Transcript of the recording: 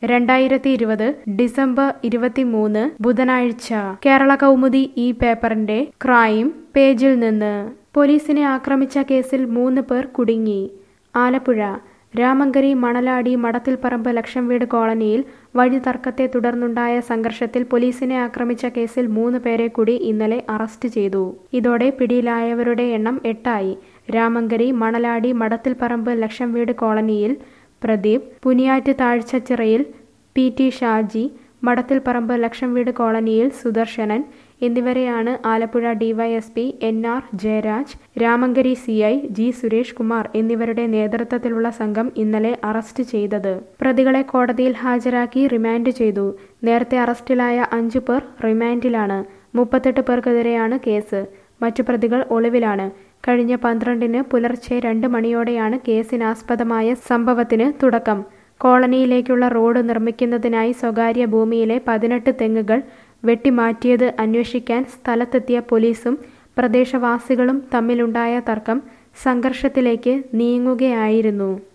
രണ്ടായിരത്തി ഇരുപത് ഡിസംബർ ഇരുപത്തിമൂന്ന് ബുധനാഴ്ച കേരള കൗമുദി ഈ പേപ്പറിന്റെ ക്രൈം പേജിൽ നിന്ന് പോലീസിനെ ആക്രമിച്ച കേസിൽ മൂന്ന് പേർ കുടുങ്ങി ആലപ്പുഴ രാമങ്കരി മണലാടി മടത്തിൽപ്പറമ്പ് ലക്ഷം വീട് കോളനിയിൽ വഴി തർക്കത്തെ തുടർന്നുണ്ടായ സംഘർഷത്തിൽ പോലീസിനെ ആക്രമിച്ച കേസിൽ മൂന്ന് പേരെ കൂടി ഇന്നലെ അറസ്റ്റ് ചെയ്തു ഇതോടെ പിടിയിലായവരുടെ എണ്ണം എട്ടായി രാമങ്കരി മണലാടി മടത്തിൽപ്പറമ്പ് ലക്ഷം വീട് കോളനിയിൽ പ്രദീപ് പുനിയാറ്റ് താഴ്ചച്ചിറയിൽ പി ടി ഷാജി മടത്തിൽപ്പറമ്പ് ലക്ഷം വീട് കോളനിയിൽ സുദർശനൻ എന്നിവരെയാണ് Alappuzha DYSP N R Jayaraj Ramankari C I G Suresh Kumar എന്നിവരുടെ നേതൃത്വത്തിലുള്ള സംഘം ഇന്നലെ അറസ്റ്റ് ചെയ്തത് പ്രതികളെ കോടതിയിൽ ഹാജരാക്കി റിമാൻഡ് ചെയ്തു നേരത്തെ അറസ്റ്റിലായ അഞ്ചു പേർ റിമാൻഡിലാണ് മുപ്പത്തെട്ട് പേർക്കെതിരെയാണ് കേസ് മറ്റു പ്രതികൾ ഒളിവിലാണ് കഴിഞ്ഞ പന്ത്രണ്ടിന് പുലർച്ചെ രണ്ട് മണിയോടെയാണ് കേസിനാസ്പദമായ സംഭവത്തിന് തുടക്കം കോളനിയിലേക്കുള്ള റോഡ് നിർമ്മിക്കുന്നതിനായി സ്വകാര്യ ഭൂമിയിലെ പതിനെട്ട് തെങ്ങുകൾ വെട്ടിമാറ്റിയത് അന്വേഷിക്കാൻ സ്ഥലത്തെത്തിയ പോലീസും പ്രദേശവാസികളും തമ്മിലുണ്ടായ തർക്കം സംഘർഷത്തിലേക്ക് നീങ്ങുകയായിരുന്നു